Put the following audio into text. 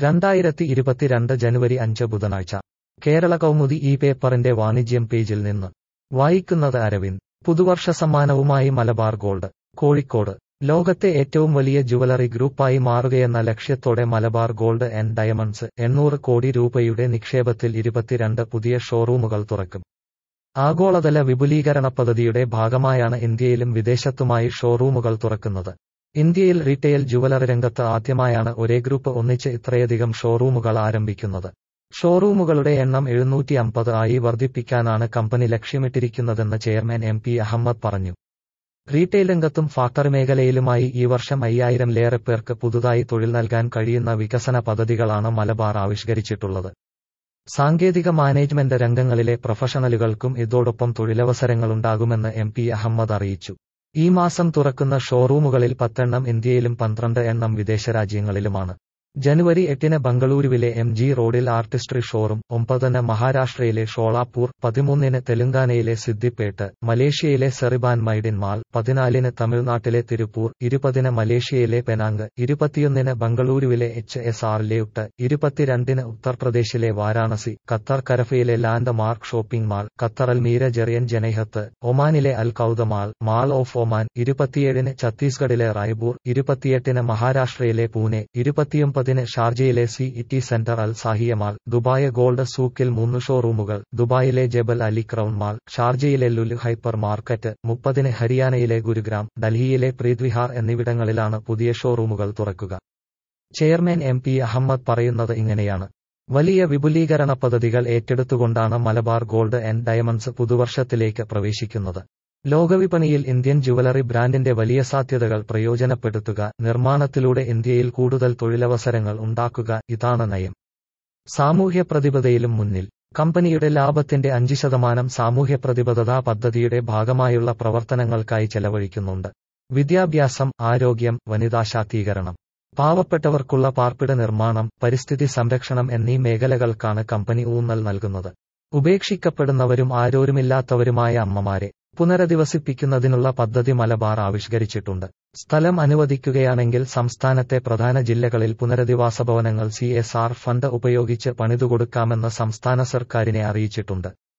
രണ്ടായിരത്തി ഇരുപത്തിരണ്ട് ജനുവരി അഞ്ച് ബുധനാഴ്ച കേരള കൗമുദി ഈ പേപ്പറിന്റെ വാണിജ്യം പേജിൽ നിന്ന് വായിക്കുന്നത് അരവിന്ദ് പുതുവർഷ സമ്മാനവുമായി മലബാർ ഗോൾഡ് കോഴിക്കോട് ലോകത്തെ ഏറ്റവും വലിയ ജുവലറി ഗ്രൂപ്പായി മാറുകയെന്ന ലക്ഷ്യത്തോടെ മലബാർ ഗോൾഡ് ആൻഡ് ഡയമണ്ട്സ് എണ്ണൂറ് കോടി രൂപയുടെ നിക്ഷേപത്തിൽ ഇരുപത്തിരണ്ട് പുതിയ ഷോറൂമുകൾ തുറക്കും ആഗോളതല വിപുലീകരണ പദ്ധതിയുടെ ഭാഗമായാണ് ഇന്ത്യയിലും വിദേശത്തുമായി ഷോറൂമുകൾ തുറക്കുന്നത് ഇന്ത്യയിൽ റീറ്റെയിൽ ജുവലറി രംഗത്ത് ആദ്യമായാണ് ഒരേ ഗ്രൂപ്പ് ഒന്നിച്ച് ഇത്രയധികം ഷോറൂമുകൾ ആരംഭിക്കുന്നത് ഷോറൂമുകളുടെ എണ്ണം എഴുന്നൂറ്റി അമ്പത് ആയി വർദ്ധിപ്പിക്കാനാണ് കമ്പനി ലക്ഷ്യമിട്ടിരിക്കുന്നതെന്ന് ചെയർമാൻ എം പി അഹമ്മദ് പറഞ്ഞു റീറ്റെയിൽ രംഗത്തും ഫാക്ടറി മേഖലയിലുമായി ഈ വർഷം അയ്യായിരംലേറെ പേർക്ക് പുതുതായി തൊഴിൽ നൽകാൻ കഴിയുന്ന വികസന പദ്ധതികളാണ് മലബാർ ആവിഷ്കരിച്ചിട്ടുള്ളത് സാങ്കേതിക മാനേജ്മെന്റ് രംഗങ്ങളിലെ പ്രൊഫഷണലുകൾക്കും ഇതോടൊപ്പം തൊഴിലവസരങ്ങളുണ്ടാകുമെന്ന് എം പി അഹമ്മദ് അറിയിച്ചു ഈ മാസം തുറക്കുന്ന ഷോറൂമുകളിൽ പത്തെണ്ണം ഇന്ത്യയിലും പന്ത്രണ്ട് എണ്ണം വിദേശ രാജ്യങ്ങളിലുമാണ് ജനുവരി എട്ടിന് ബംഗളൂരുവിലെ എം ജി റോഡിൽ ആർട്ടിസ്ട്രി ഷോറും ഒമ്പതിന് മഹാരാഷ്ട്രയിലെ ഷോളാപൂർ പതിമൂന്നിന് തെലങ്കാനയിലെ സിദ്ദിപ്പേട്ട് മലേഷ്യയിലെ സെറിബാൻ മൈഡിൻ മാൾ പതിനാലിന് തമിഴ്നാട്ടിലെ തിരുപ്പൂർ ഇരുപതിന് മലേഷ്യയിലെ പെനാങ് ഇരുപത്തിയൊന്നിന് ബംഗളൂരുവിലെ എച്ച് എസ് ആർ ലേഔട്ട് ഇരുപത്തിരണ്ടിന് ഉത്തർപ്രദേശിലെ വാരാണസി ഖത്തർ കരഫയിലെ ലാൻഡ് മാർക്ക് ഷോപ്പിംഗ് മാൾ ഖത്തറൽ മീര ജെറിയൻ ജനൈഹത്ത് ഒമാനിലെ Al Khoud mall mall of Oman ഇരുപത്തിയേഴിന് ഛത്തീസ്ഗഡിലെ റായ്പൂർ ഇരുപത്തിയെട്ടിന് മഹാരാഷ്ട്രയിലെ പൂനെ ഇരുപത്തിയൊമ്പത് മുപ്പതിന് ഷാർജയിലെ city centre Al Zahia mall Dubai gold സൂക്കിൽ മൂന്ന് ഷോറൂമുകൾ ദുബായിലെ ജബൽ അലി ക്രൗൺ മാൾ ഷാർജയിലെ ലുലു ഹൈപ്പർ മാർക്കറ്റ് മുപ്പതിന് ഹരിയാനയിലെ ഗുരുഗ്രാം ഡൽഹിയിലെ പ്രീത്വിഹാർ എന്നിവിടങ്ങളിലാണ് പുതിയ ഷോറൂമുകൾ തുറക്കുക ചെയർമാൻ എം പി അഹമ്മദ് പറയുന്നത് ഇങ്ങനെയാണ് വലിയ വിപുലീകരണ പദ്ധതികൾ ഏറ്റെടുത്തുകൊണ്ടാണ് മലബാർ ഗോൾഡ് ആൻഡ് ഡയമണ്ട്സ് പുതുവർഷത്തിലേക്ക് പ്രവേശിക്കുന്നത് ലോകവിപണിയിൽ ഇന്ത്യൻ ജുവലറി ബ്രാൻഡിന്റെ വലിയ സാധ്യതകൾ പ്രയോജനപ്പെടുത്തുക നിർമ്മാണത്തിലൂടെ ഇന്ത്യയിൽ കൂടുതൽ തൊഴിലവസരങ്ങൾ ഉണ്ടാക്കുക ഇതാണ് നയം സാമൂഹ്യ പ്രതിബദ്ധതയിലും മുന്നിൽ കമ്പനിയുടെ ലാഭത്തിന്റെ അഞ്ച് ശതമാനം സാമൂഹ്യ പ്രതിബദ്ധതാ പദ്ധതിയുടെ ഭാഗമായുള്ള പ്രവർത്തനങ്ങൾക്കായി ചെലവഴിക്കുന്നുണ്ട് വിദ്യാഭ്യാസം ആരോഗ്യം വനിതാ ശാക്തീകരണം പാവപ്പെട്ടവർക്കുള്ള പാർപ്പിട നിർമ്മാണം പരിസ്ഥിതി സംരക്ഷണം എന്നീ മേഖലകൾക്കാണ് കമ്പനി ഊന്നൽ നൽകുന്നത് ഉപേക്ഷിക്കപ്പെടുന്നവരും ആരോരുമില്ലാത്തവരുമായ അമ്മമാരെ പുനരധിവസിപ്പിക്കുന്നതിനുള്ള പദ്ധതി മലബാർ ആവിഷ്കരിച്ചിട്ടുണ്ട് സ്ഥലം അനുവദിക്കുകയാണെങ്കിൽ സംസ്ഥാനത്തെ പ്രധാന ജില്ലകളിൽ പുനരധിവാസ ഭവനങ്ങൾ സി ഫണ്ട് ഉപയോഗിച്ച് പണിതുകൊടുക്കാമെന്ന് സംസ്ഥാന സർക്കാരിനെ അറിയിച്ചിട്ടുണ്ട്